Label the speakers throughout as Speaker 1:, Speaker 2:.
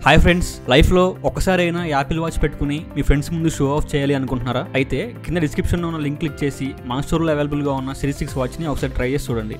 Speaker 1: hi friends లైఫ్లో ఒక్కసారైనా Apple watch పెట్టుకుని మీ ఫ్రెండ్స్ ముందు షో ఆఫ్ చేయాలి అనుకుంటున్నారా అయితే కింద డిస్క్రిప్షన్లో ఉన్న లింక్ క్లిక్ చేసి మా స్టోర్లో అవైలబుల్గా ఉన్న సిరీస్ సిక్స్ వాచ్ని ఒకసారి ట్రై చేసి చూడండి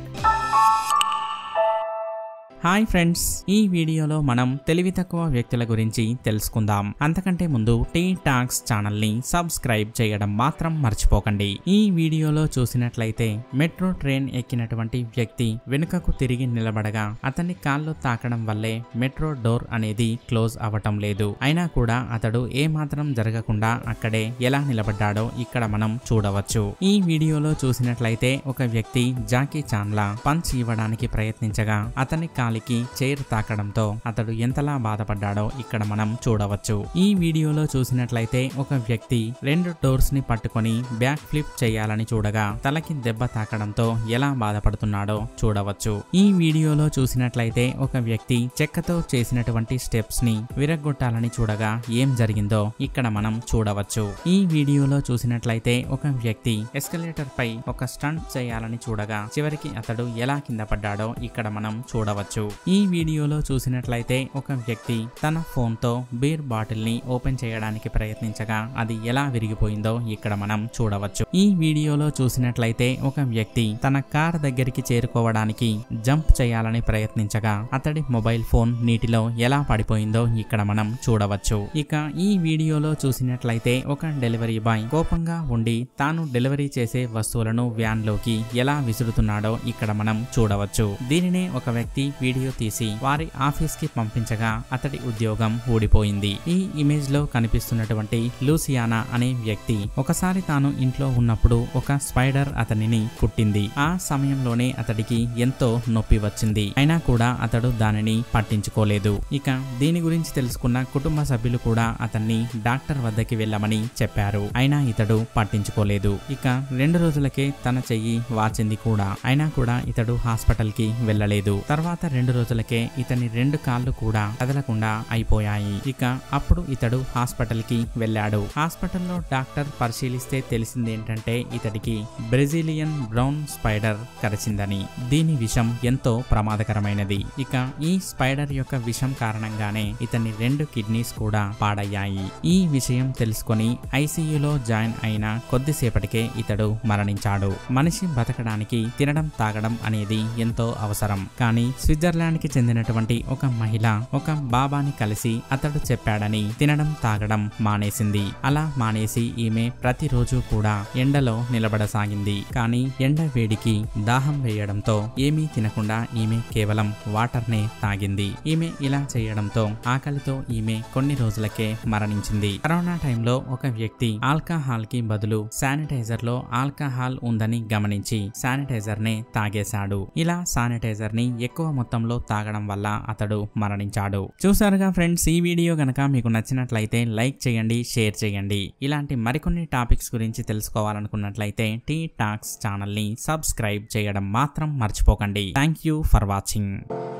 Speaker 2: హాయ్ ఫ్రెండ్స్ ఈ వీడియోలో మనం తెలివి తక్కువ వ్యక్తుల గురించి తెలుసుకుందాం అంతకంటే ముందు టీ టాక్స్ ఛానల్ ని సబ్స్క్రైబ్ చేయడం మాత్రం మర్చిపోకండి ఈ వీడియోలో చూసినట్లయితే మెట్రో ట్రైన్ ఎక్కినటువంటి వ్యక్తి వెనుకకు తిరిగి నిలబడగా అతన్ని కాళ్ళు తాకడం వల్లే మెట్రో డోర్ అనేది క్లోజ్ అవ్వటం లేదు అయినా కూడా అతడు ఏ మాత్రం జరగకుండా అక్కడే ఎలా నిలబడ్డాడో ఇక్కడ మనం చూడవచ్చు ఈ వీడియోలో చూసినట్లయితే ఒక వ్యక్తి జాకీ చాన్లా పంచ్ ఇవ్వడానికి ప్రయత్నించగా అతని కాలికి చైర్ తాకడంతో అతడు ఎంతలా బాధపడ్డాడో ఇక్కడ మనం చూడవచ్చు ఈ వీడియోలో చూసినట్లయితే ఒక వ్యక్తి రెండు డోర్స్ ని పట్టుకొని బ్యాక్ ఫ్లిప్ చేయాలని చూడగా తలకి దెబ్బ తాకడంతో ఎలా బాధపడుతున్నాడో చూడవచ్చు ఈ వీడియోలో చూసినట్లయితే ఒక వ్యక్తి చెక్కతో చేసినటువంటి స్టెప్స్ ని విరగ్గొట్టాలని చూడగా ఏం జరిగిందో ఇక్కడ మనం చూడవచ్చు ఈ వీడియోలో చూసినట్లయితే ఒక వ్యక్తి ఎస్కలేటర్ పై ఒక స్టంట్ చేయాలని చూడగా చివరికి అతడు ఎలా కింద పడ్డాడో ఇక్కడ మనం చూడవచ్చు ఈ వీడియోలో చూసినట్లయితే ఒక వ్యక్తి తన ఫోన్ తో బీర్ బాటిల్ ని ఓపెన్ చేయడానికి ప్రయత్నించగా అది ఎలా విరిగిపోయిందో ఇక్కడ మనం చూడవచ్చు ఈ వీడియోలో చూసినట్లయితే ఒక వ్యక్తి తన కార్ దగ్గరికి చేరుకోవడానికి జంప్ చేయాలని ప్రయత్నించగా అతడి మొబైల్ ఫోన్ నీటిలో ఎలా పడిపోయిందో ఇక్కడ మనం చూడవచ్చు ఇక ఈ వీడియోలో చూసినట్లయితే ఒక డెలివరీ బాయ్ కోపంగా ఉండి తాను డెలివరీ చేసే వస్తువులను వ్యాన్ లోకి ఎలా విసురుతున్నాడో ఇక్కడ మనం చూడవచ్చు దీనినే ఒక వ్యక్తి వీడియో తీసి వారి ఆఫీస్ కి పంపించగా అతడి ఉద్యోగం ఊడిపోయింది ఈ ఇమేజ్ లో కనిపిస్తున్నటువంటి లూసియానా అనే వ్యక్తి ఒకసారి తాను ఇంట్లో ఉన్నప్పుడు ఒక స్పైడర్ అతనిని కుట్టింది ఆ సమయంలోనే అతడికి ఎంతో నొప్పి వచ్చింది అయినా కూడా అతడు దానిని పట్టించుకోలేదు ఇక దీని గురించి తెలుసుకున్న కుటుంబ సభ్యులు కూడా అతన్ని డాక్టర్ వద్దకి వెళ్ళమని చెప్పారు అయినా ఇతడు పట్టించుకోలేదు ఇక రెండు రోజులకే తన చెయ్యి వాచింది కూడా అయినా కూడా ఇతడు హాస్పిటల్ కి వెళ్ళలేదు తర్వాత రెండు రోజులకే ఇతని రెండు కాళ్ళు కూడా కదలకుండా అయిపోయాయి ఇక అప్పుడు ఇతడు హాస్పిటల్ కి వెళ్ళాడు హాస్పిటల్లో డాక్టర్ పరిశీలిస్తే తెలిసిందేంటంటే ఇతడికి బ్రెజిలియన్ బ్రౌన్ స్పైడర్ కరిచిందని దీని విషం ఎంతో ప్రమాదకరమైనది ఇక ఈ స్పైడర్ యొక్క విషం కారణంగానే ఇతని రెండు కిడ్నీస్ కూడా పాడయ్యాయి ఈ విషయం తెలుసుకొని ఐసీయూలో జాయిన్ అయిన కొద్దిసేపటికే ఇతడు మరణించాడు మనిషి బతకడానికి తినడం తాగడం అనేది ఎంతో అవసరం కానీ స్విట్జర్లాండ్ కి చెందినటువంటి ఒక మహిళ ఒక బాబాని కలిసి అతడు చెప్పాడని తినడం తాగడం మానేసింది అలా మానేసి ఈమె ప్రతిరోజు కూడా ఎండలో నిలబడసాగింది కానీ ఎండ వేడికి దాహం వేయడంతో ఏమీ తినకుండా ఈమె కేవలం వాటర్ నే తాగింది ఈమె ఇలా చేయడంతో ఆకలితో ఈమె కొన్ని రోజులకే మరణించింది కరోనా టైంలో ఒక వ్యక్తి ఆల్కహాల్ కి బదులు శానిటైజర్ లో ఆల్కహాల్ ఉందని గమనించి శానిటైజర్ నే తాగేశాడు ఇలా శానిటైజర్ ని ఎక్కువ మొత్తంలో తాగడం వల్ల అతడు మరణించాడు చూసారుగా ఫ్రెండ్స్ ఈ వీడియో గనక మీకు నచ్చినట్లయితే లైక్ చేయండి షేర్ చేయండి ఇలాంటి మరికొన్ని టాపిక్స్ గురించి తెలుసుకోవాలనుకున్నట్లయితే టీ టాక్స్ ఛానల్ ని సబ్స్క్రైబ్ చేయడం మాత్రం మర్చిపోకండి థ్యాంక్ యూ ఫర్ వాచింగ్